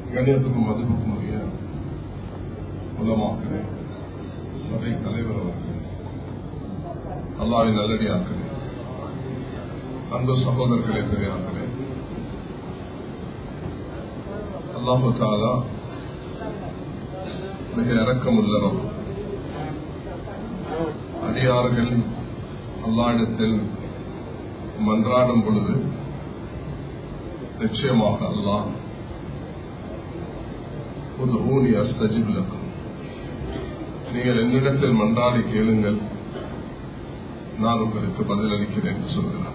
கணியத்துக்கும் மதிப்புக்கும் உரிய உலமாக்கிறேன் சபை தலைவர் அவர்களே அல்லாவின் நல்லடியாக்கிறேன் அன்பு சகோதரர்களே பெரியார்களே அல்லாஹு தாலா மிக இறக்கமுள்ளவர் அடியார்கள் அல்லாடத்தில் மன்றாடும் பொழுது நிச்சயமாக அல்லாஹ் ஒரு ஊனி அஸ்தஜிபிலக்கும் நீங்கள் என்னிடத்தில் மன்றாடி கேளுங்கள் நான் உங்களுக்கு பதிலளிக்கிறேன் என்று சொல்கிறார்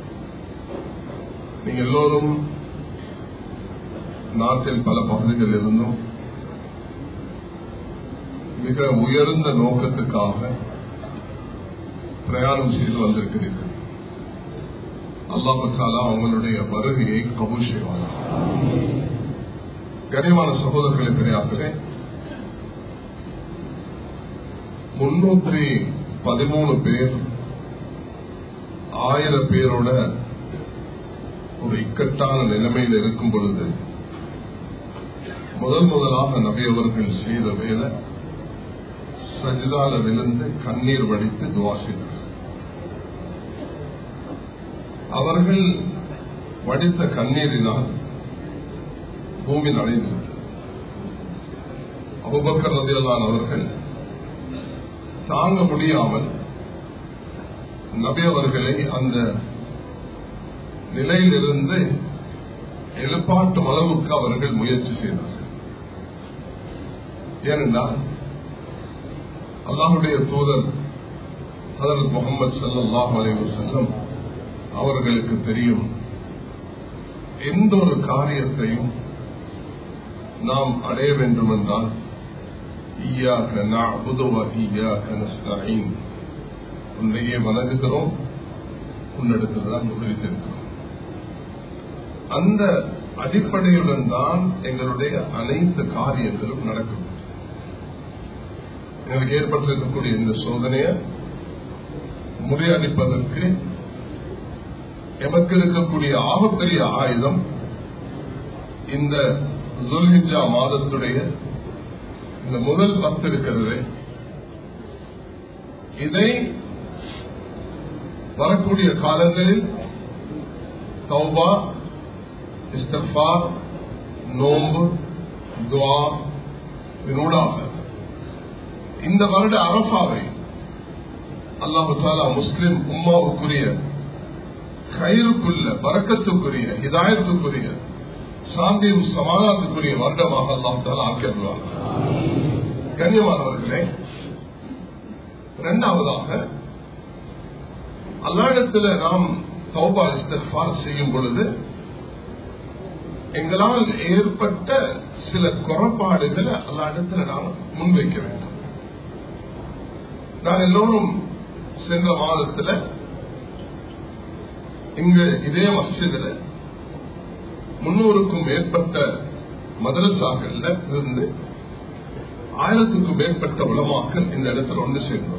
நீங்க எல்லோரும் நாட்டில் பல பகுதிகளில் இருந்தும் மிக உயர்ந்த நோக்கத்துக்காக பிரயாணம் செய்து வந்திருக்கிறீர்கள் அல்லாஹாலா அவங்களுடைய வருகையை கபூல் செய்வாங்க கனிவான சகோதரர்களை பெரியார்களே முன்னூற்றி பதிமூணு பேர் ஆயிரம் பேரோட ஒரு இக்கட்டான நிலைமையில் இருக்கும் பொழுது முதல் முதலாக நபி அவர்கள் செய்த வேலை சஜிதால விழுந்து கண்ணீர் வடித்து துவா செய்தார் அவர்கள் வடித்த கண்ணீரினால் பூமி நடைந்தது அபுபக்கர் ரதியல்லான் அவர்கள் தாங்க முடியாமல் நபி அவர்களை அந்த நிலையிலிருந்து எழுப்பாட்டும் அளவுக்கு அவர்கள் முயற்சி செய்தார்கள் ஏனென்றால் அல்லாஹுடைய தூதர் ஹதரத் முகமது சல்லாஹ் அலைவு செல்லம் அவர்களுக்கு தெரியும் எந்த ஒரு காரியத்தையும் நாம் அடைய வேண்டும் என்றால் உன்னையே வணங்குகிறோம் உன்னிடத்தில் தான் உதவித்திருக்கிறோம் அந்த அடிப்படையுடன் தான் எங்களுடைய அனைத்து காரியங்களும் நடக்கும் எங்களுக்கு ஏற்பட்டிருக்கக்கூடிய இந்த சோதனையை முறியடிப்பதற்கு எமக்கு இருக்கக்கூடிய ஆகப்பெரிய ஆயுதம் இந்த துல்ஹிஜா மாதத்துடைய இந்த முதல் பத்து இருக்கிறது இதை வரக்கூடிய காலங்களில் தௌபா இஸ்தஃபா நோம்பு துவா இதனூடாக இந்த வருட அரபாவை அல்லாஹு தாலா முஸ்லிம் உம்மாவுக்குரிய கயிறுக்குள்ள வரக்கத்துக்குரிய ஹிதாயத்துக்குரிய சாந்தியும் சமாதானத்துக்குரிய வருடமாக அல்லாம் தாலா ஆக்கிடுவார் கண்ணியமானவர்களே இரண்டாவதாக அல்லாடத்தில் நாம் தௌபா இஸ்தார் செய்யும் பொழுது எங்களால் ஏற்பட்ட சில குறைபாடுகளை அல்லாடத்தில் நாம் முன்வைக்க வேண்டும் நான் எல்லோரும் சென்ற மாதத்தில் இங்க இதே மசிதில் முன்னூறுக்கும் மேற்பட்ட மதரசாக்கள்ல இருந்து ஆயிரத்துக்கும் மேற்பட்ட உலமாக்கள் இந்த இடத்துல ஒன்று சேர்ந்தோம்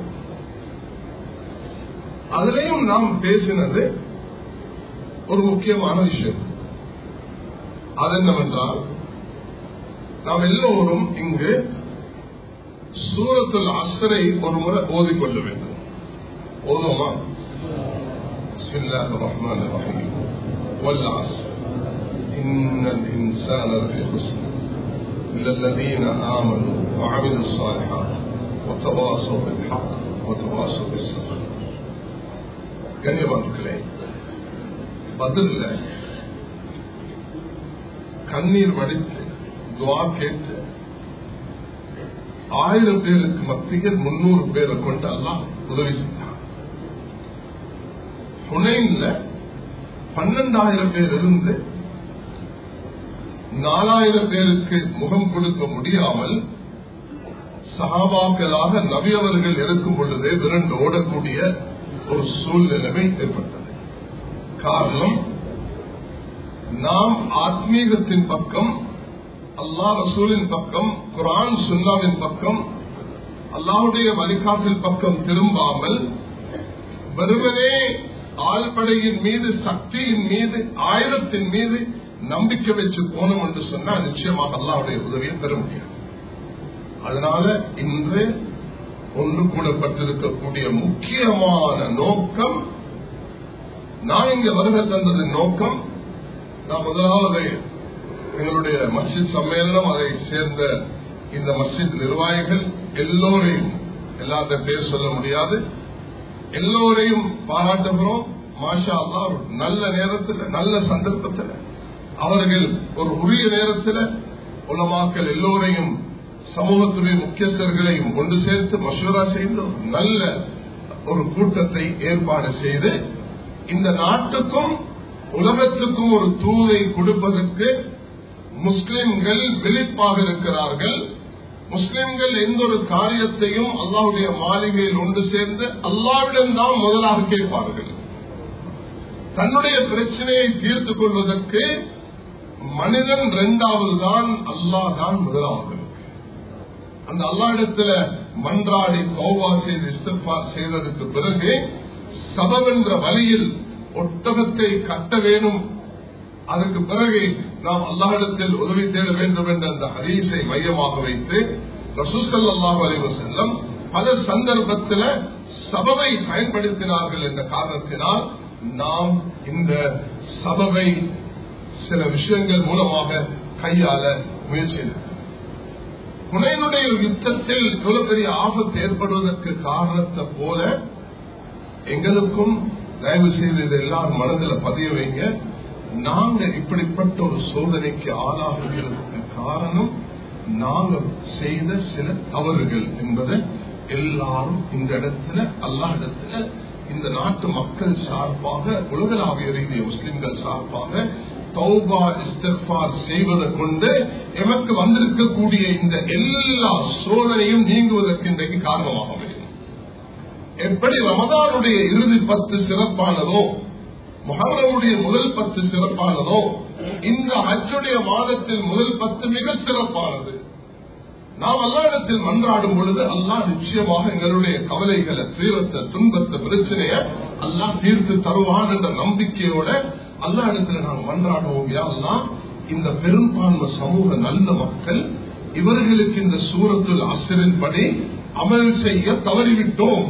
அதுலயும் நாம் பேசினது ஒரு முக்கியமான விஷயம் அது என்னவென்றால் நாம் எல்லோரும் இங்கு சூரத்துல் அசரை ஒரு முறை ஓதிக்கொள்ள வேண்டும் ஓதுமா بسم الله الرحمن الرحيم والعصر إن الإنسان لفي خسر إلا الذين آمنوا وعملوا الصالحات وتواصوا بالحق وتواصوا بالصبر கண்ணியமானே பதில்ல கண்ணீர் வடித்து துவா கேட்டு ஆயிரம் பேருக்கு மத்தியில் முன்னூறு பேரை கொண்டு எல்லாம் உதவி செஞ்சார் புனைன்ல பன்னெண்டாயிரம் பேர் இருந்து நாலாயிரம் பேருக்கு முகம் கொடுக்க முடியாமல் சகாபாக்களாக நபி அவர்கள் இருக்கும் பொழுதே விரண்டு ஓடக்கூடிய ஒரு சூழ்நிலைமை ஏற்பட்டது காரணம் நாம் ஆத்மீகத்தின் பக்கம் அல்லா ரசூலின் பக்கம் குரான் சுல்லாவின் பக்கம் அல்லாவுடைய வழிகாட்டில் பக்கம் திரும்பாமல் வெறுமனே ஆழ்படையின் மீது சக்தியின் மீது ஆயுதத்தின் மீது நம்பிக்கை வச்சு போனோம் என்று சொன்னா நிச்சயமாக அல்லாவுடைய உதவியை பெற முடியும் அதனால இன்று ஒன்று கூடப்பட்டிருக்கக்கூடிய முக்கியமான நோக்கம் நான் இங்க வருகை தந்ததின் நோக்கம் நான் முதலாவது எங்களுடைய மஸ்ஜித் சம்மேளனம் அதை சேர்ந்த இந்த மஸ்ஜித் நிர்வாகிகள் எல்லோரையும் எல்லாத்த பேர் சொல்ல முடியாது எல்லோரையும் பாராட்டுகிறோம் மாஷா அல்லா ஒரு நல்ல நேரத்தில் நல்ல சந்தர்ப்பத்தில் அவர்கள் ஒரு உரிய நேரத்தில் உலமாக்கள் எல்லோரையும் சமூகத்துடைய முக்கியஸ்தர்களையும் ஒன்று சேர்த்து மசூரா செய்து ஒரு நல்ல ஒரு கூட்டத்தை ஏற்பாடு செய்து இந்த நாட்டுக்கும் உலகத்துக்கும் ஒரு தூதை கொடுப்பதற்கு முஸ்லிம்கள் விழிப்பாக இருக்கிறார்கள் முஸ்லிம்கள் எந்த ஒரு காரியத்தையும் அல்லாவுடைய மாளிகையில் ஒன்று சேர்ந்து அல்லாவிடம்தான் முதலாக கேட்பார்கள் தன்னுடைய பிரச்சனையை தீர்த்துக் கொள்வதற்கு மனிதன் இரண்டாவது தான் அல்லாஹ் தான் முதலாவது அந்த அல்லா இடத்துல மன்றாடி கௌவா செய்து இஸ்தபா செய்ததுக்கு பிறகு சபவென்ற வழியில் ஒட்டகத்தை கட்ட வேணும் அதுக்கு பிறகு நாம் அல்லாஹிடத்தில் உதவி தேட வேண்டும் என்ற அந்த ஹரீஸை மையமாக வைத்து ரசூசல் அல்லாஹ் அலைவ செல்லம் பல சந்தர்ப்பத்தில் சபவை பயன்படுத்தினார்கள் என்ற காரணத்தினால் நாம் இந்த சபவை சில விஷயங்கள் மூலமாக கையாள முயற்சி புனையனுடைய யுத்தத்தில் இவ்வளவு பெரிய ஆபத்து ஏற்படுவதற்கு காரணத்தை போல எங்களுக்கும் தயவு செய்து இதை எல்லாரும் மனதில் பதிய வைங்க நாங்க இப்படிப்பட்ட ஒரு சோதனைக்கு ஆளாகுகிறதுக்கு காரணம் நாங்கள் செய்த சில தவறுகள் என்பதை எல்லாரும் இந்த இடத்துல அல்லா இடத்துல இந்த நாட்டு மக்கள் சார்பாக உலகளாவிய ரீதிய முஸ்லிம்கள் சார்பாக தௌபா இஸ்தஃபார் செய்வதை கொண்டு எமக்கு வந்திருக்கக்கூடிய இந்த எல்லா சோதனையும் நீங்குவதற்கு இன்றைக்கு காரணமாக அமையும் எப்படி ரமதானுடைய இறுதி பத்து சிறப்பானதோ மகரமுடைய முதல் பத்து சிறப்பானதோ இந்த அச்சுடைய மாதத்தில் முதல் பத்து மிக சிறப்பானது நாம் அல்லாடத்தில் மன்றாடும் பொழுது அல்லா நிச்சயமாக எங்களுடைய கவலைகளை தீரத்தை துன்பத்தை பிரச்சனைய அல்லா தீர்த்து தருவான் என்ற நம்பிக்கையோட அல்லா இடத்துல நாங்கள் மன்றாடுவோம் யாரெல்லாம் இந்த பெரும்பான்மை சமூக நல்ல மக்கள் இவர்களுக்கு இந்த சூரத்தில் ஆசிரின் படி அமல் செய்ய தவறிவிட்டோம்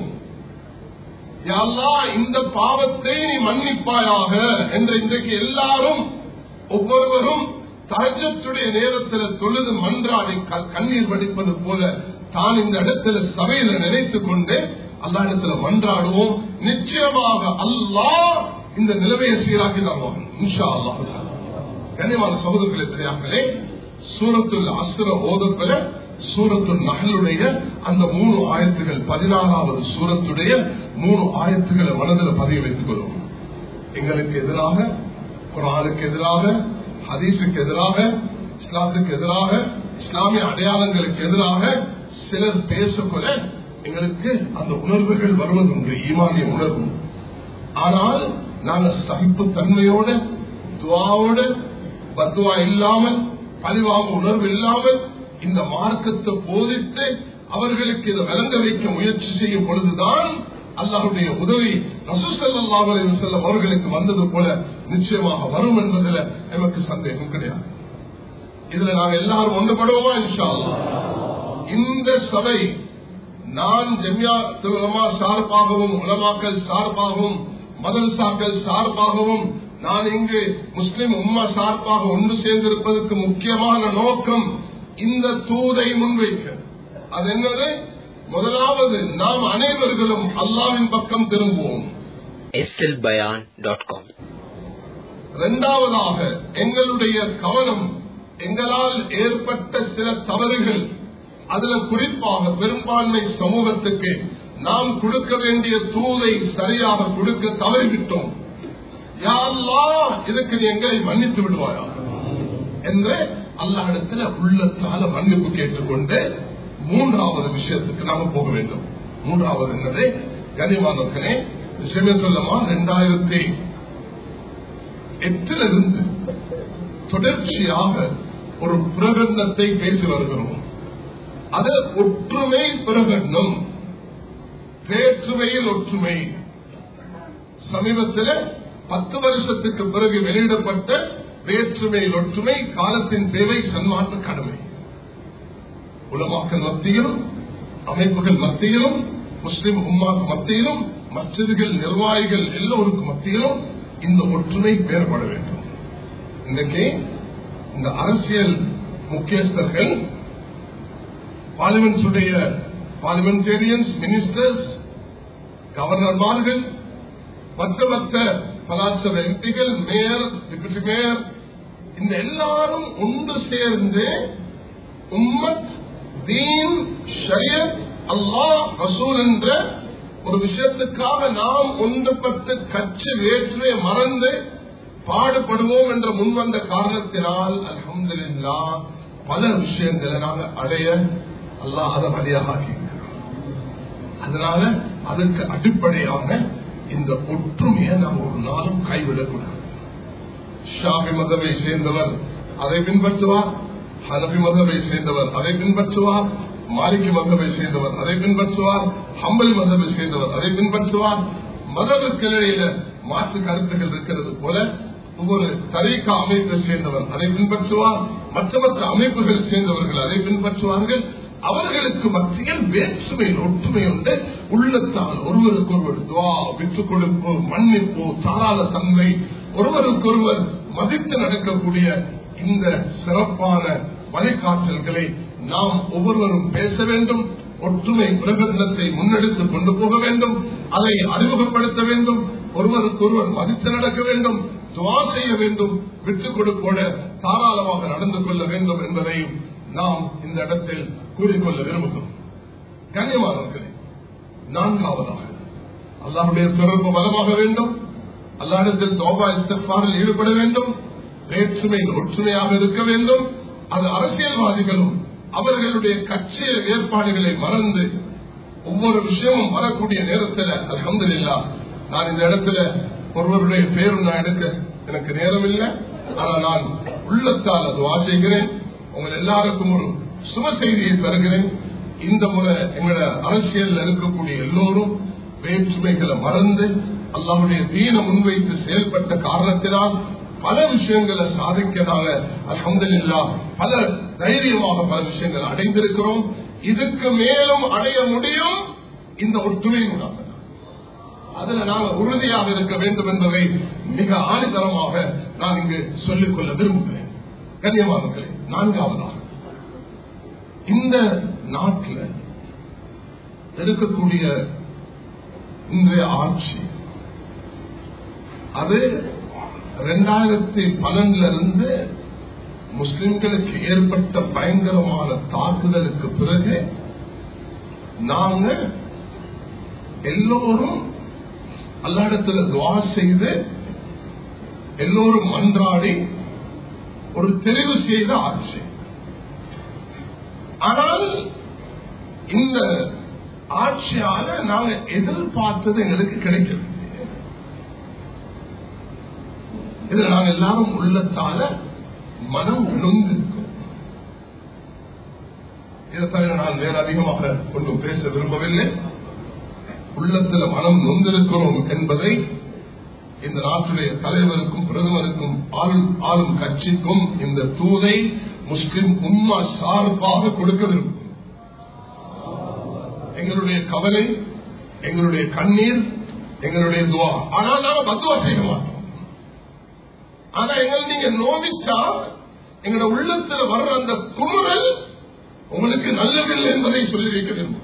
இந்த பாவத்தை நீ மன்னிப்பாயாக என்று இன்றைக்கு எல்லாரும் ஒவ்வொருவரும் தகஜத்துடைய நேரத்தில் தொழுது மன்றாடி கண்ணீர் வடிப்பது போல தான் இந்த இடத்துல சபையில நினைத்துக் கொண்டு அல்லா இடத்துல மன்றாடுவோம் நிச்சயமாக அல்லாஹ் இந்த நிலைமையை சீராக்கி தருவாங்க இன்ஷா அல்லாஹ் கனிமான சகோதரர்களே தெரியாமலே சூரத்துல் அசுர ஓதப்பில சூரத்துல் நகலுடைய அந்த மூணு ஆயத்துகள் பதினாறாவது சூரத்துடைய மூணு ஆயத்துகளை மனதில் பதிய வைத்துக் கொள்வோம் எங்களுக்கு எதிராக குரானுக்கு எதிராக ஹதீஸுக்கு எதிராக இஸ்லாத்துக்கு எதிராக இஸ்லாமிய அடையாளங்களுக்கு எதிராக சிலர் பேசக்கூட எங்களுக்கு அந்த உணர்வுகள் வருவதுண்டு ஈமானிய உணர்வு ஆனால் நாங்கள் சகிப்பு தன்மையோட துவாவோட பத்துவா இல்லாமல் பழிவாங்க உணர்வு இல்லாமல் இந்த மார்க்கத்தை போதித்து அவர்களுக்கு இதை விளங்க வைக்க முயற்சி செய்யும் பொழுதுதான் அல்லாஹுடைய உதவி ரசூசல்லாஹ் செல்லம் அவர்களுக்கு வந்தது போல நிச்சயமாக வரும் என்பதில் எனக்கு சந்தேகம் கிடையாது இதுல நாங்கள் எல்லாரும் ஒன்றுபடுவோமா இன்ஷா இந்த சபை நான் ஜெமியா திருமா சார்பாகவும் உலமாக்கள் சார்பாகவும் மதரசாக்கள் சார்பாகவும் நான் இங்கு முஸ்லிம் உம்மா சார்பாக ஒன்று சேர்ந்திருப்பதற்கு முக்கியமான நோக்கம் இந்த தூதை முன்வைக்க அது என்னது முதலாவது நாம் அனைவர்களும் அல்லாவின் பக்கம் திரும்புவோம் இரண்டாவதாக எங்களுடைய கவனம் எங்களால் ஏற்பட்ட சில தவறுகள் அதுல குறிப்பாக பெரும்பான்மை சமூகத்துக்கு நாம் கொடுக்க வேண்டிய தூதை சரியாக கொடுக்க தவறிவிட்டோம் இதுக்கு நீ எங்களை மன்னித்து விடுவாயா என்று அல்லாஹிடத்துல உள்ளத்தால மன்னிப்பு கேட்டுக்கொண்டு மூன்றாவது விஷயத்துக்கு நாம போக வேண்டும் மூன்றாவது என்னது கனிமானர்களே விஷயத்துள்ளமா இரண்டாயிரத்தி எட்டுல இருந்து தொடர்ச்சியாக ஒரு பிரகடனத்தை பேசி வருகிறோம் அது ஒற்றுமை பிரகடனம் வேற்றுமையில் ஒற்றுமை சமீபத்தில் பத்து வருஷத்துக்கு பிறகு வெளியிடப்பட்ட வேற்றுமையில் ஒற்றுமை காலத்தின் தேவை சன்மாற்ற கடமை உலமாக்கள் மத்தியிலும் அமைப்புகள் மத்தியிலும் முஸ்லிம் உம்மாக்கு மத்தியிலும் மஸ்ஜிதுகள் நிர்வாகிகள் எல்லோருக்கும் மத்தியிலும் இந்த ஒற்றுமை பேரப்பட வேண்டும் இன்றைக்கு இந்த அரசியல் முக்கியஸ்தர்கள் பார்லிமெண்ட்ஸுடைய பார்லிமெண்டேரியன்ஸ் மினிஸ்டர்ஸ் கவர்னர்மார்கள் மற்ற மற்ற கலாச்சார எம்பிகள் மேயர் டிப்யூட்டி மேயர் இந்த எல்லாரும் ஒன்று சேர்ந்து உம்மத் தீன் ஷரியத் அல்லாஹ் ரசூல் என்ற ஒரு விஷயத்துக்காக நாம் ஒன்றுபட்டு கட்சி வேற்றுமை மறந்து பாடுபடுவோம் என்ற முன்வந்த காரணத்தினால் அலமதுல்லா பல விஷயங்களை நாங்கள் அடைய அல்லாஹ் அதை வழியாக ஆக்கியிருக்கிறோம் அதனால அதுக்கு அடிப்படையாக இந்த ஒற்றுமையை நாம் ஒரு நாளும் கைவிடக்கூடாது ஷாபி மதவை சேர்ந்தவர் அதை பின்பற்றுவார் ஹனபி மதவை சேர்ந்தவர் அதை பின்பற்றுவார் மாலிகி மதவை சேர்ந்தவர் அதை பின்பற்றுவார் ஹம்பலி மதவை சேர்ந்தவர் அதை பின்பற்றுவார் மதவுக்கு இடையில மாற்று கருத்துக்கள் இருக்கிறது போல ஒவ்வொரு தரீக்கா அமைப்பை சேர்ந்தவர் அதை பின்பற்றுவார் மற்ற மற்ற அமைப்புகள் சேர்ந்தவர்கள் அதை பின்பற்றுவார்கள் அவர்களுக்கு மத்தியில் வேற்றுமை ஒற்றுமை உண்டு உள்ளத்தால் ஒருவருக்கொருவர் துவா விட்டுக் கொடுப்பு மன்னிப்பு தாராள தன்மை ஒருவருக்கொருவர் மதித்து நடக்கக்கூடிய இந்த சிறப்பான வழிகாட்டல்களை நாம் ஒவ்வொருவரும் பேச வேண்டும் ஒற்றுமை பிரகடனத்தை முன்னெடுத்து கொண்டு போக வேண்டும் அதை அறிமுகப்படுத்த வேண்டும் ஒருவருக்கொருவர் மதித்து நடக்க வேண்டும் துவா செய்ய வேண்டும் விட்டுக் கொடுப்போட தாராளமாக நடந்து கொள்ள வேண்டும் என்பதையும் நாம் இந்த இடத்தில் கூறிக்கொள்ள விரும்புகிறோம் கண்ணியமானவர்களே நான்காவதாக அல்லாருடைய தொடர்பு பலமாக வேண்டும் அல்லாடத்தில் தோபா இஸ்தாரில் ஈடுபட வேண்டும் வேற்றுமை ஒற்றுமையாக இருக்க வேண்டும் அது அரசியல்வாதிகளும் அவர்களுடைய கட்சி ஏற்பாடுகளை மறந்து ஒவ்வொரு விஷயமும் வரக்கூடிய நேரத்தில் அலமதுல்லா நான் இந்த இடத்துல ஒருவருடைய பேரும் நான் எடுக்க எனக்கு நேரம் இல்லை ஆனா நான் உள்ளத்தால் அது வாசிக்கிறேன் உங்கள் எல்லாருக்கும் ஒரு சுப செய்தியை தருகிறேன் இந்த முறை எங்களோட அரசியல் இருக்கக்கூடிய எல்லோரும் வேற்றுமைகளை மறந்து அல்லாவுடைய தீன முன்வைத்து செயல்பட்ட காரணத்தினால் பல விஷயங்களை சாதிக்கனால அலமதுல்லா பல தைரியமாக பல விஷயங்களை அடைந்திருக்கிறோம் இதுக்கு மேலும் அடைய முடியும் இந்த ஒற்றுமை உண்டாக அதுல நாங்கள் உறுதியாக இருக்க வேண்டும் என்பதை மிக ஆணிதரமாக நான் இங்கு சொல்லிக் கொள்ள விரும்புகிறேன் கண்ணியமானங்களே நான்காவதாக இந்த நாட்டில் இருக்கக்கூடிய இன்றைய ஆட்சி அது ரெண்டாயிரத்தி பன்னெண்டுல இருந்து முஸ்லிம்களுக்கு ஏற்பட்ட பயங்கரமான தாக்குதலுக்கு பிறகு நாங்க எல்லோரும் அல்லாடத்துல துவா செய்து எல்லோரும் மன்றாடி ஒரு தெரிவு செய்த ஆட்சி ஆனால் இந்த ஆட்சியால நாங்க எதிர்பார்த்தது எங்களுக்கு கிடைக்கிறது இதுல நாங்க எல்லாரும் உள்ளத்தால மனம் நொந்திருக்கோம் இதை தவிர நான் வேற அதிகமாக ஒன்றும் பேச விரும்பவில்லை உள்ளத்துல மனம் நொந்திருக்கிறோம் என்பதை இந்த நாட்டுடைய தலைவருக்கும் பிரதமருக்கும் ஆளும் ஆளும் கட்சிக்கும் இந்த தூதை முஸ்லிம் உம்மா சார்பாக கொடுக்க விரும்பும் எங்களுடைய கவலை எங்களுடைய கண்ணீர் எங்களுடைய துவா ஆனால் நாம பத்துவா செய்ய மாட்டோம் ஆனா எங்களை நீங்க நோவிச்சா எங்களோட உள்ளத்துல வர்ற அந்த குமுறல் உங்களுக்கு நல்லதில்லை என்பதை சொல்லி வைக்க விரும்புகிறோம்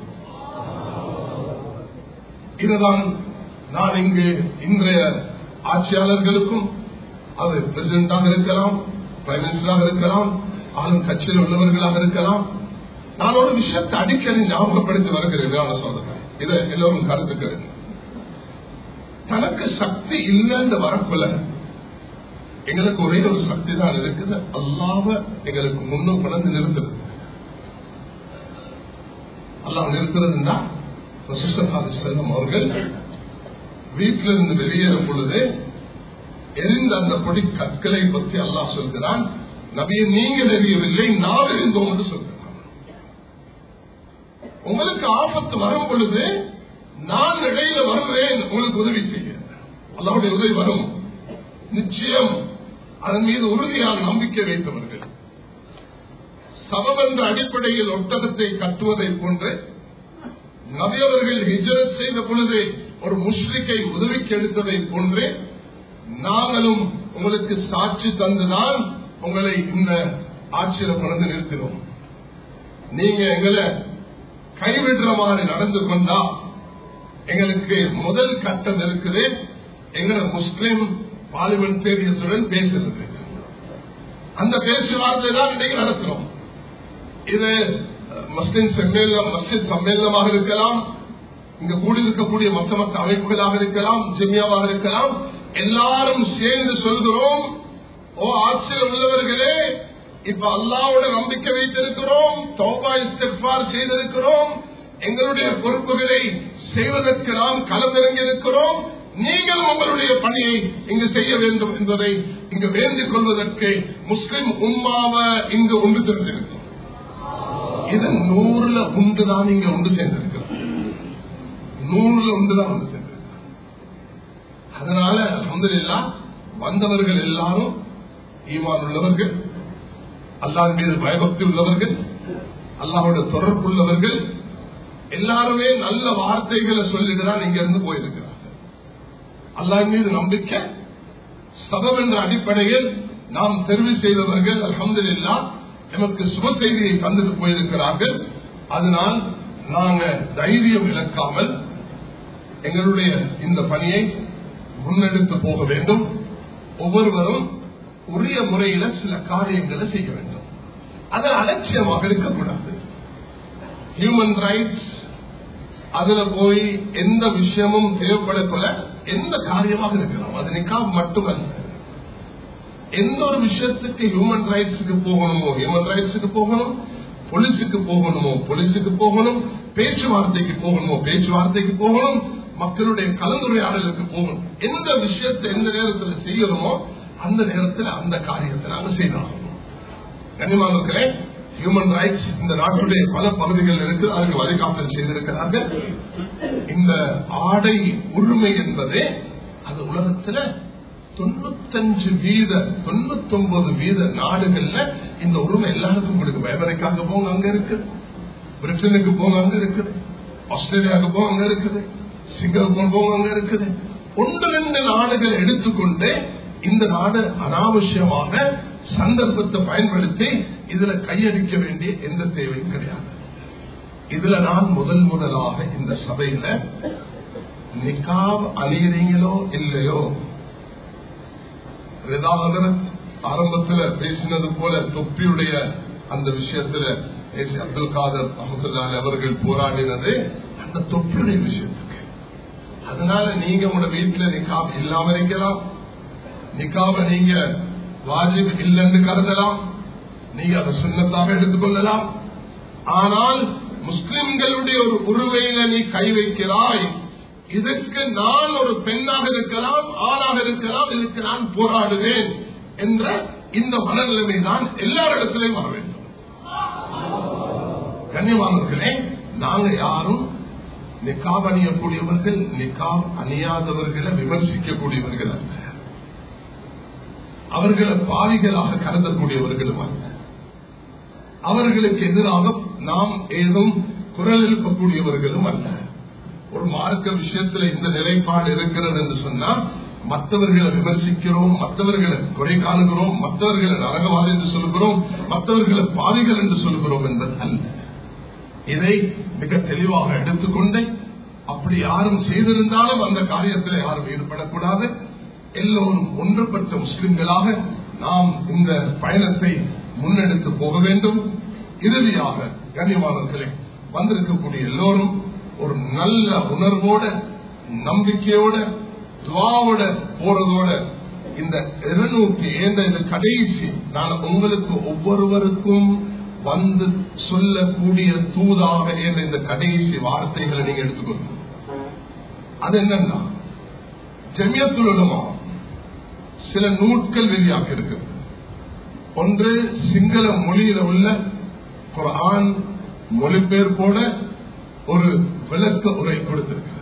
இதுதான் நான் இங்கு இன்றைய ஆட்சியாளர்களுக்கும் அது பிரசிடண்டாக இருக்கலாம் பிரைம் மினிஸ்டராக இருக்கலாம் ஆளும் கட்சியில் உள்ளவர்களாக இருக்கலாம் நான் ஒரு விஷயத்தை அடிக்கடி ஞாபகப்படுத்தி வருகிறேன் சொல்றேன் இதை எல்லோரும் கருத்துக்கிறேன் தனக்கு சக்தி இல்லைன்னு வரக்குள்ள எங்களுக்கு ஒரே ஒரு சக்தி தான் இருக்குது அல்லாம எங்களுக்கு முன்னும் கொண்டு நிறுத்துறது அல்லாம நிறுத்துறதுன்னா செல்லம் அவர்கள் வீட்டிலிருந்து வெளியேறும் பொழுது எரிந்த அந்த பொடி கற்களை பற்றி அல்லாஹ் சொல்கிறான் நபியை நீங்கள் எறியவில்லை நான் எரிந்தோம் என்று சொல்கிறான் உங்களுக்கு ஆபத்து வரும் பொழுது நான் இடையில வருவேன் உங்களுக்கு உதவி செய்ய அல்லாவுடைய உதவி வரும் நிச்சயம் அதன் மீது உறுதியான நம்பிக்கை வைத்தவர்கள் சபம் என்ற அடிப்படையில் ஒட்டகத்தை கட்டுவதை போன்று நபியவர்கள் ஹிஜரத் செய்த பொழுது ஒரு முஸ்லிக்கை உதவிக்கு எடுத்ததை போன்று நாங்களும் உங்களுக்கு சாட்சி தந்துதான் உங்களை இந்த ஆட்சியில கொண்டு நிறுத்தினோம் நீங்க எங்களை கைவிடுற மாதிரி நடந்து கொண்டா எங்களுக்கு முதல் கட்டம் இருக்குது எங்களை முஸ்லிம் பார்லிமெண்டேரியஸுடன் பேசுறது அந்த பேச்சுவார்த்தை தான் இன்னைக்கு நடத்துறோம் இது முஸ்லிம் சம்மேளனம் மஸ்ஜித் சம்மேளனமாக இருக்கலாம் இங்க கூடியிருக்கக்கூடிய மற்ற மற்ற அமைப்புகளாக இருக்கலாம் ஜெமியாவாக இருக்கலாம் எல்லாரும் சேர்ந்து சொல்கிறோம் ஓ ஆட்சியில் உள்ளவர்களே இப்ப அல்லாவோட நம்பிக்கை வைத்திருக்கிறோம் தௌபா இஸ்திஃபார் செய்திருக்கிறோம் எங்களுடைய பொறுப்புகளை செய்வதற்கு நாம் களமிறங்கி இருக்கிறோம் நீங்கள் உங்களுடைய பணியை இங்கு செய்ய வேண்டும் என்பதை இங்கு வேண்டிக் கொள்வதற்கு முஸ்லிம் உம்மாவை இங்கு ஒன்று திரண்டிருக்கிறோம் இது நூறுல உண்டுதான் இங்க ஒன்று சேர்ந்திருக்கிறோம் நூறுல உண்டுதான் ஒன்று சேர்ந்திருக்கிறோம் அதனால அலமதுல்லா வந்தவர்கள் எல்லாரும் ஈமான் உள்ளவர்கள் அல்லாஹ் மீது பயபக்தி உள்ளவர்கள் அல்லாஹோட தொடர்பு உள்ளவர்கள் எல்லாருமே நல்ல வார்த்தைகளை சொல்லிட்டுதான் இங்க இருந்து போயிருக்கிறார்கள் அல்லாஹ் மீது நம்பிக்கை சபம் என்ற அடிப்படையில் நாம் தெரிவு செய்தவர்கள் அலமதுல்லா எமக்கு சுப செய்தியை தந்துட்டு போயிருக்கிறார்கள் அதனால் நாங்க தைரியம் இழக்காமல் எங்களுடைய இந்த பணியை முன்னெடுத்து போக வேண்டும் ஒவ்வொருவரும் உரிய முறையில சில காரியங்களை செய்ய வேண்டும் அது அலட்சியமாக இருக்கக்கூடாது ஹியூமன் ரைட்ஸ் அதுல போய் எந்த விஷயமும் தேவைப்படக்கூட எந்த காரியமாக இருக்கலாம் அது நிக்காப் மட்டுமல்ல எந்த ஒரு விஷயத்துக்கு ஹியூமன் ரைட்ஸுக்கு போகணுமோ ஹியூமன் ரைட்ஸுக்கு போகணும் போலீஸுக்கு போகணுமோ போலீஸுக்கு போகணும் பேச்சுவார்த்தைக்கு போகணுமோ பேச்சுவார்த்தைக்கு போகணும் மக்களுடைய கலந்துரையாடலுக்கு போகணும் எந்த விஷயத்தை எந்த நேரத்தில் செய்யணுமோ அந்த நேரத்தில் அந்த காரியத்தை நாங்கள் செய்யணும் கனிமானுக்களே ஹியூமன் ரைட்ஸ் இந்த நாட்டுடைய பல பகுதிகள் இருக்கு அதுக்கு வழிகாட்டல் செய்திருக்கிறார்கள் இந்த ஆடை உரிமை என்பது அது உலகத்துல தொண்ணூத்தஞ்சு வீத தொண்ணூத்தி ஒன்பது வீத நாடுகள்ல இந்த உரிமை எல்லாருக்கும் கொடுக்கும் அமெரிக்காவுக்கு போங்க அங்க இருக்குது பிரிட்டனுக்கு போங்க அங்க இருக்குது ஆஸ்திரேலியாவுக்கு போங்க அங்க இருக்குது சிங்கப்பூர் போங்க அங்க இருக்குது ஒன்று ரெண்டு நாடுகள் எடுத்துக்கொண்டு இந்த நாடு அனாவசியமாக சந்தர்ப்பத்தை பயன்படுத்தி இதுல கையடிக்க வேண்டிய எந்த தேவையும் கிடையாது இதுல நான் முதல் முதலாக இந்த சபையில நிக்காப் அணிகிறீங்களோ இல்லையோ ஆரம்பத்துல பேசினது போல தொப்பியுடைய அந்த விஷயத்துல அப்துல் காதர் அஹமதுல்லாலி அவர்கள் போராடினது அந்த தொப்பியுடைய விஷயத்துக்கு அதனால நீங்க உங்களோட வீட்டுல நிக்காப் இல்லாம இருக்கலாம் நிக்காப நீங்க வாஜிப் இல்லைன்னு கருதலாம் நீங்க அதை சுண்ணத்தாக எடுத்துக்கொள்ளலாம் ஆனால் முஸ்லிம்களுடைய ஒரு உருவையில நீ கை வைக்கிறாய் இதுக்கு நான் ஒரு பெண்ணாக இருக்கலாம் ஆணாக இருக்கலாம் இதுக்கு நான் போராடுவேன் என்ற இந்த மனநிலைமை தான் எல்லாரிடத்திலையும் வர வேண்டும் கண்ணியமானவர்களே நாங்க யாரும் நிக்காப் அணியக்கூடியவர்கள் நிக்காப் அணியாதவர்களை விமர்சிக்கக்கூடியவர்கள் அல்ல அவர்களை பாவிகளாக கருதக்கூடியவர்களும் அல்ல அவர்களுக்கு எதிராக நாம் ஏதும் குரல் எழுப்பக்கூடியவர்களும் அல்ல ஒரு மார்க்க விஷயத்துல இந்த நிலைப்பாடு இருக்கிறது என்று சொன்னா மற்றவர்களை விமர்சிக்கிறோம் மற்றவர்களை குறை காணுகிறோம் மற்றவர்களை நரகவாதி என்று சொல்கிறோம் மற்றவர்களை பாவிகள் என்று சொல்கிறோம் என்பது அல்ல இதை மிக தெளிவாக எடுத்துக்கொண்டு அப்படி யாரும் செய்திருந்தாலும் அந்த காரியத்தில் யாரும் ஈடுபடக்கூடாது எல்லோரும் ஒன்றுபட்ட முஸ்லிம்களாக நாம் இந்த பயணத்தை முன்னெடுத்து போக வேண்டும் இறுதியாக கண்ணியமானவர்களே வந்திருக்கக்கூடிய எல்லோரும் ஒரு நல்ல உணர்வோட நம்பிக்கையோட துவாவோட போறதோட இந்த இருநூற்றி ஏந்த இந்த கடைசி நான் உங்களுக்கு ஒவ்வொருவருக்கும் வந்து சொல்லக்கூடிய தூதாக என்ற இந்த கடைசி வார்த்தைகளை நீங்க எடுத்துக்கொள்ளணும் அது என்னன்னா ஜமியத்துலமா சில நூட்கள் வெளியாக இருக்கிறது ஒன்று சிங்கள மொழியில உள்ள குரான் மொழிபெயர்ப்போட ஒரு விளக்க உரை கொடுத்திருக்கிறது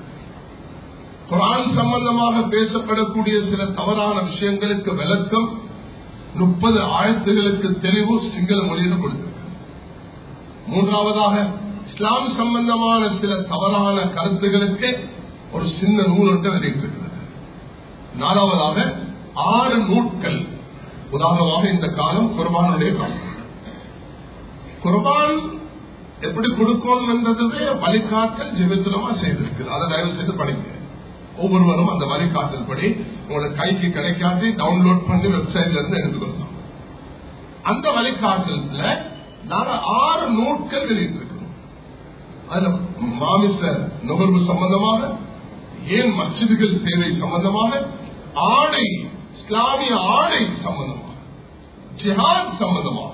குரான் சம்பந்தமாக பேசப்படக்கூடிய சில தவறான விஷயங்களுக்கு விளக்கம் முப்பது ஆயத்துகளுக்கு தெளிவு சிங்கள மொழியில் கொடுத்திருக்கிறது மூன்றாவதாக இஸ்லாம் சம்பந்தமான சில தவறான கருத்துகளுக்கு ஒரு சின்ன நூல் ஒன்று வெளியிட்டிருக்கிறது நாலாவதாக ஆறு நூட்கள் உதாரணமாக இந்த காலம் குர்பானுடைய காலம் குர்பான் எப்படி கொடுக்கணும் என்றது வழிகாட்டல் ஜெபத்திரமா செய்திருக்கு அதை தயவு செய்து படிங்க ஒவ்வொருவரும் அந்த வழிகாட்டல் படி உங்களோட கைக்கு கிடைக்காது டவுன்லோட் பண்ணி வெப்சைட்ல இருந்து எடுத்துக்கொள்ளலாம் அந்த வழிகாட்டல நாங்க ஆறு நூட்கள் வெளியிட்டிருக்கிறோம் அதுல மாமிச நுகர்வு சம்பந்தமாக ஏன் மசிதிகள் தேவை சம்பந்தமாக ஆடை இஸ்லாமிய ஆடை சம்பந்தமாக ஜிஹாத் சம்பந்தமாக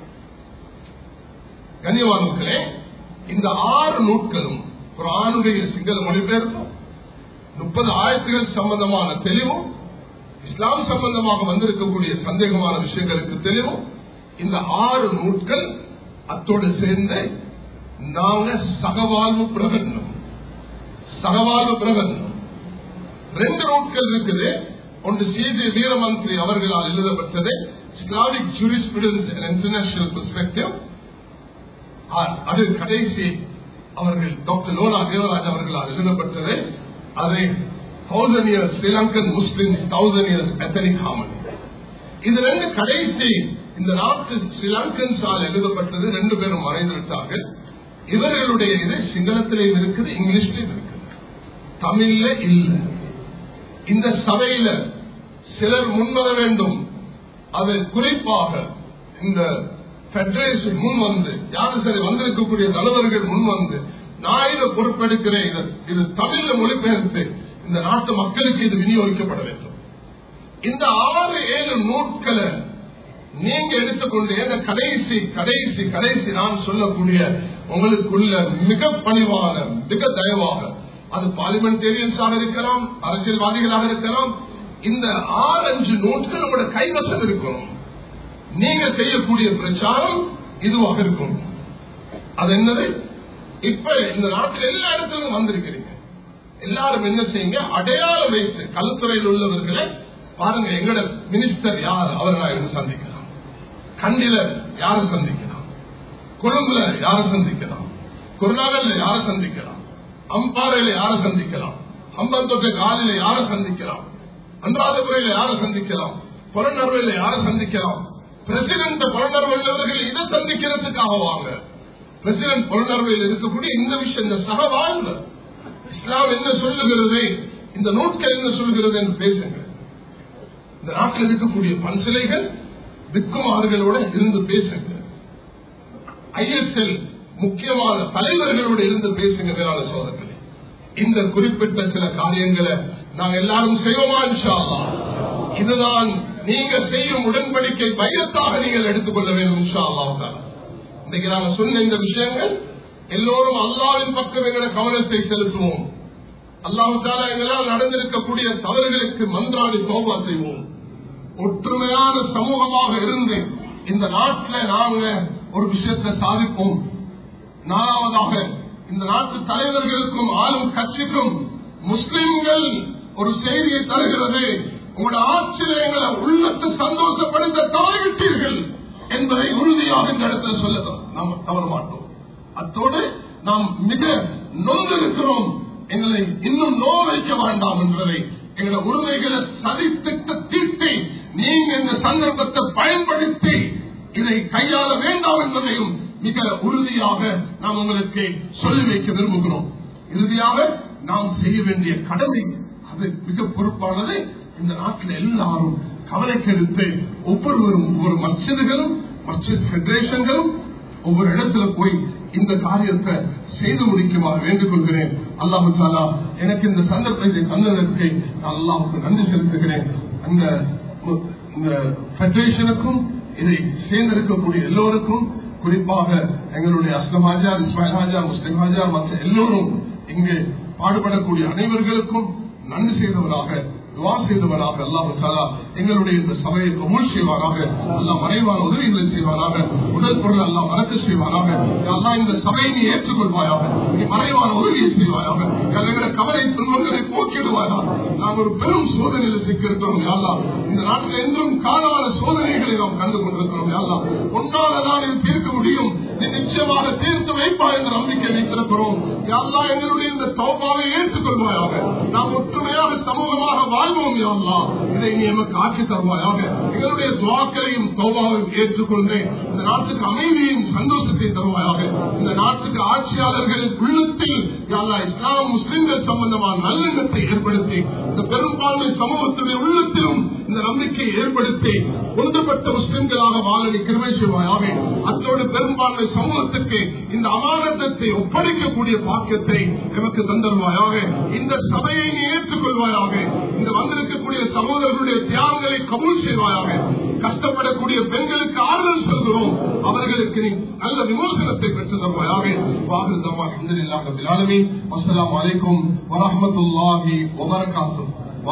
கண்ணியவானுக்களே இந்த ஆறு நூட்களும் குரானுடைய சிங்கள மொழிபெயர்ப்பும் முப்பது ஆயிரத்துகள் சம்பந்தமான தெளிவும் இஸ்லாம் சம்பந்தமாக வந்திருக்கக்கூடிய சந்தேகமான விஷயங்களுக்கு தெளிவும் இந்த ஆறு நூட்கள் அத்தோடு சேர்ந்து நாங்க சகவாழ்வு பிரகடனம் சகவாழ்வு பிரகடனம் ரெண்டு நூட்கள் இருக்குது ஒன்று சிஜே வீரமந்திரி அவர்களால் எழுதப்பட்டது இஸ்லாமிக் ஜூரிஸ்பிடன்ஸ் இன்டர்நேஷனல் பெர்ஸ்பெக்டிவ் அது கடைசி அவர்கள் டாக்டர் லோனா தேவராஜ் அவர்களால் எழுதப்பட்டது அதை thousand years Sri Lankan Muslims thousand years ethnic harmony இது ரெண்டு கடைசி இந்த நாட்டு ஸ்ரீலங்கன்ஸால் எழுதப்பட்டது ரெண்டு பேரும் மறைந்துவிட்டார்கள் இவர்களுடைய இது சிங்களத்திலையும் இருக்குது இங்கிலீஷ்லயும் இருக்குது தமிழ்ல இல்லை இந்த சபையில சிலர் முன்வர வேண்டும் அது குறிப்பாக இந்த பெடரேஷன் முன் வந்து யாரும் சரி வந்திருக்கக்கூடிய தலைவர்கள் முன் வந்து நான் இதை பொறுப்பெடுக்கிறேன் இது இது தமிழ்ல மொழிபெயர்த்து இந்த நாட்டு மக்களுக்கு இது விநியோகிக்கப்பட வேண்டும் இந்த ஆறு ஏழு நூட்களை நீங்க எடுத்துக்கொண்டு ஏன்னா கடைசி கடைசி கடைசி நான் சொல்லக்கூடிய உங்களுக்குள்ள மிக பணிவான மிக தயவாக அது பார்லிமெண்டேரியன்ஸாக இருக்கலாம் அரசியல்வாதிகளாக இருக்கலாம் இந்த ஆறஞ்சு நூட்கள் உங்களோட கைவசம் இருக்கணும் நீங்க செய்யக்கூடிய பிரச்சாரம் இதுவாக இருக்கும் அது என்னது இப்ப இந்த நாட்டில் எல்லா இடத்திலும் வந்திருக்கிறீங்க எல்லாரும் என்ன செய்யுங்க அடையாளம் வைத்து கல்துறையில் உள்ளவர்களை பாருங்க எங்கட மினிஸ்டர் யார் அவர் நான் இருந்து சந்திக்கலாம் கண்டில யாரை சந்திக்கலாம் கொழும்புல யாரை சந்திக்கலாம் குருநாகல்ல யாரை சந்திக்கலாம் அம்பாறையில யாரை சந்திக்கலாம் அம்பந்தொட்டை காலில யாரை சந்திக்கலாம் அன்றாதபுரையில யாரை சந்திக்கலாம் புறநர்வையில யாரை சந்திக்கலாம் பிரசிடண்ட் புறநர்வையில் இதை சந்திக்கிறதுக்காக வாங்க பிரசிடண்ட் புறநர்வையில் இருக்கக்கூடிய இந்த விஷயம் இந்த சக வாழ்வு இஸ்லாம் என்ன சொல்லுகிறது இந்த நூட்கள் என்ன சொல்லுகிறது என்று பேசுங்க இந்த நாட்டில் இருக்கக்கூடிய பன்சிலைகள் விக்குமார்களோட இருந்து பேசுங்க ஐஎஸ்எல் முக்கியமான தலைவர்களோடு இருந்து பேசுங்க வேளாண் சோதர்களே இந்த குறிப்பிட்ட சில காரியங்களை நாங்க எல்லாரும் செய்வோமா இன்ஷா அல்லாஹ்? இதுதான் நீங்க செய்யும் உடன்படிக்கை பயத்தாக நீங்கள் எடுத்துக்கொள்ள வேண்டும் இன்ஷா அல்லாஹ் தாலா. இன்னைக்கு நாங்க சொன்ன இந்த விஷயங்கள் எல்லோரும் அல்லாவின் பக்கம் எங்களை கவனத்தை செலுத்துவோம் அல்லாஹால எங்களால் நடந்திருக்கக்கூடிய தவறுகளுக்கு மன்றாடி தோபா செய்வோம் ஒற்றுமையான சமூகமாக இருந்து இந்த நாட்டில் நாங்க ஒரு விஷயத்தை சாதிப்போம் நாலாவதாக இந்த நாட்டு தலைவர்களுக்கும் ஆளும் கட்சிக்கும் முஸ்லிம்கள் ஒரு செய்தியை தருகிறது உங்களோட ஆட்சியில் எங்களை உள்ளத்தை சந்தோஷப்படுத்த தவறிவிட்டீர்கள் என்பதை உறுதியாக இந்த இடத்துல சொல்ல நாம் தவற மாட்டோம் அத்தோடு நாம் மிக நொந்திருக்கிறோம் எங்களை இன்னும் நோ வைக்க வேண்டாம் என்பதை எங்களோட உரிமைகளை சதித்திட்ட தீட்டி நீங்க இந்த சந்தர்ப்பத்தை பயன்படுத்தி இதை கையாள வேண்டாம் என்பதையும் மிக உறுதியாக நாம் உங்களுக்கு சொல்லி வைக்க விரும்புகிறோம் இறுதியாக நாம் செய்ய வேண்டிய கடமை அது மிக பொறுப்பானது இந்த நாட்டில் எல்லாரும் கவலைக்கு எடுத்து ஒவ்வொருவரும் ஒவ்வொரு மசிதுகளும் மஸ்ஜித் பெடரேஷன்களும் ஒவ்வொரு இடத்துல போய் இந்த காரியத்தை செய்து முடிக்குமாறு வேண்டிக் கொள்கிறேன் அல்லாஹு தாலா எனக்கு இந்த சந்தர்ப்பத்தை தந்ததற்கு நான் அல்லாஹுக்கு நன்றி செலுத்துகிறேன் அந்த இந்த பெடரேஷனுக்கும் இதை சேர்ந்திருக்கக்கூடிய எல்லோருக்கும் குறிப்பாக எங்களுடைய அஸ்லம் ஹாஜார் இஸ்மாயில் ஹாஜார் முஸ்லிம் ஹாஜார் மற்ற எல்லோரும் இங்கு பாடுபடக்கூடிய அனைவர்களுக்கும் நன்றி செய்தவராக துவா செய்தவராக அல்லாஹு தாலா எங்களுடைய இந்த சபையை கபூல் செய்வாராக அல்லாஹ் மறைவான உதவிகளை செய்வாராக உடல் பொருள் எல்லாம் மறக்க செய்வாராக அல்லா இந்த சபையை நீ ஏற்றுக்கொள்வாயாக நீ மறைவான உதவியை செய்வாயாக எங்களுடைய கவலை துன்பங்களை போக்கிடுவாயா நாம் ஒரு பெரும் சோதனையில் சிக்கிருக்கிறோம் யாழ்லா இந்த நாட்டில் என்றும் காணாத சோதனைகளை நாம் கண்டு கொண்டிருக்கிறோம் யாழ்லா ஒன்றாக தான் இது தீர்க்க முடியும் நீ நிச்சயமாக தீர்த்து வைப்பா என்ற நம்பிக்கை வைத்திருக்கிறோம் யாழ்லா எங்களுடைய இந்த தௌபாவை ஏற்றுக்கொள்வாயாக நாம் ஒற்றுமையாக சமூகமாக வாழ்வோம் யாழ்லா இதை நீ எமக்கு ஆட்சி தருவாயாக எங்களுடைய துவாக்களையும் தௌபாவையும் ஏற்றுக்கொண்டேன் இந்த நாட்டுக்கு அமைதியும் சந்தோஷத்தை தருவாயாக இந்த நாட்டுக்கு ஆட்சியாளர்களின் உள்ளத்தில் யாழ்லா இஸ்லாம் முஸ்லிம்கள் சம்பந்தமான நல்லெண்ணத்தை ஏற்படுத்தி இந்த பெரும்பான்மை சமூகத்துடைய உள்ளத்திலும் இந்த நம்பிக்கையை ஏற்படுத்தி ஒன்றுபட்ட முஸ்லிம்களாக வாழ கிருமை செய்வாயாக அத்தோடு பெரும்பான்மை சமூகத்துக்கு இந்த அமானத்தை ஒப்படைக்கக்கூடிய பாக்கியத்தை எமக்கு தந்தருவாயாக இந்த சபையை நீ ஏற்றுக்கொள்வாயாக இந்த வந்திருக்கக்கூடிய சகோதரர்களுடைய தியாகங்களை கபூல் செய்வாயாக கஷ்டப்படக்கூடிய பெண்களுக்கு ஆறுதல் சொல்கிறோம் அவர்களுக்கு நீ நல்ல விமோசனத்தை பெற்று தருவாயாக வாகனமாக இந்த அஸ்லாம் வலைக்கும் வரமத்துல்லாஹி வபரகாத்தும்